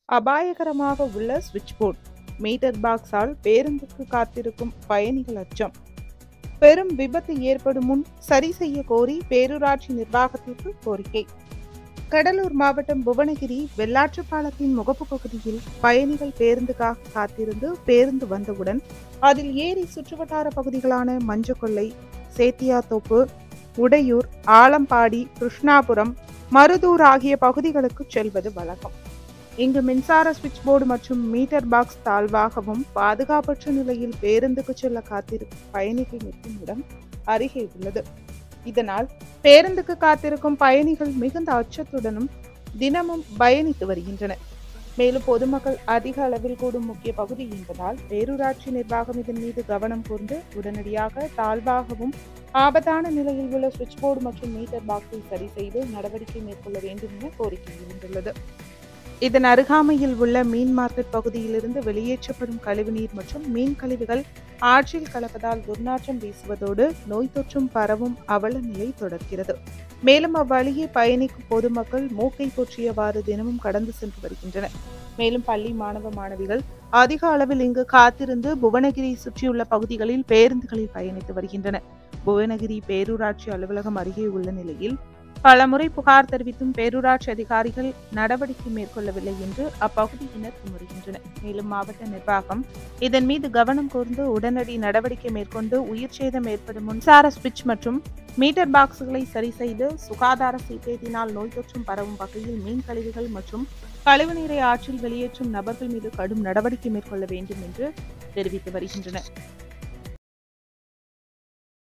அபாயகரமாக உள்ள சுவிட்ச் board metre பாக்ஸால் பேருந்துக்கு காத்திருக்கும் பயணிகள் அச்சம் பெரும் விபத்து ஏற்படும் முன் சரி செய்ய கோரி பேரூராட்சி நிர்வாகத்திற்கு கோரிக்கை கடலூர் மாவட்டம் புவனகிரி வெள்ளாற்று பாலத்தின் முகப்பு பகுதியில் பயணிகள் பேருந்துக்காக காத்திருந்து பேருந்து வந்தவுடன் அதில் ஏறி சுற்றுவட்டார பகுதிகளான மஞ்சக்கொல்லை சேத்தியாத்தோப்பு உடையூர் ஆலம்பாடி கிருஷ்ணாபுரம் மருதூர் ஆகிய பகுதிகளுக்கு செல்வது வழக்கம் இங்கு மின்சார சுவிட்ச் போர்டு மற்றும் மீட்டர் பாக்ஸ் தாழ்வாகவும் பாதுகாப்பற்ற நிலையில் பேருந்துக்கு செல்ல காத்திருக்கும் பயணிகள் நிற்கும் இடம் அருகே உள்ளது இதனால் பேருந்துக்கு காத்திருக்கும் பயணிகள் மிகுந்த அச்சத்துடனும் தினமும் பயணித்து வருகின்றனர் மேலும் பொதுமக்கள் அதிக அளவில் கூடும் முக்கிய பகுதி என்பதால் பேரூராட்சி நிர்வாகம் இதன் மீது கவனம் கூர்ந்து உடனடியாக தாழ்வாகவும் ஆபத்தான நிலையில் உள்ள சுவிட்ச் போர்டு மற்றும் மீட்டர் பாக்ஸை சரி செய்து நடவடிக்கை மேற்கொள்ள வேண்டும் என கோரிக்கை எழுந்துள்ளது இதன் அருகாமையில் உள்ள மீன் மார்க்கெட் பகுதியிலிருந்து வெளியேற்றப்படும் கழிவுநீர் மற்றும் மீன் கழிவுகள் ஆற்றில் கலப்பதால் துர்நாற்றம் வீசுவதோடு நோய் தொற்றும் பரவும் அவல நிலை தொடர்கிறது மேலும் அவ்வழியே பயணிக்கும் பொதுமக்கள் மூக்கை பொற்றியவாறு தினமும் கடந்து சென்று வருகின்றனர் மேலும் பள்ளி மாணவ மாணவிகள் அதிக அளவில் இங்கு காத்திருந்து புவனகிரி சுற்றியுள்ள பகுதிகளில் பேருந்துகளில் பயணித்து வருகின்றனர் புவனகிரி பேரூராட்சி அலுவலகம் அருகே உள்ள நிலையில் பலமுறை புகார் தெரிவித்தும் பேரூராட்சி அதிகாரிகள் நடவடிக்கை மேற்கொள்ளவில்லை என்று அப்பகுதியினர் குமுறுகின்றனர் மேலும் மாவட்ட நிர்வாகம் இதன் மீது கவனம் கூர்ந்து உடனடி நடவடிக்கை மேற்கொண்டு உயிர் சேதம் ஏற்படும் மின்சார சுவிட்ச் மற்றும் மீட்டர் பாக்ஸ்களை சரி செய்து சுகாதார சீர்கேட்டினால் நோய் தொற்றும் பரவும் வகையில் மீன் கழிவுகள் மற்றும் கழிவுநீரை ஆற்றில் வெளியேற்றும் நபர்கள் மீது கடும் நடவடிக்கை மேற்கொள்ள வேண்டும் என்று தெரிவித்து வருகின்றனர்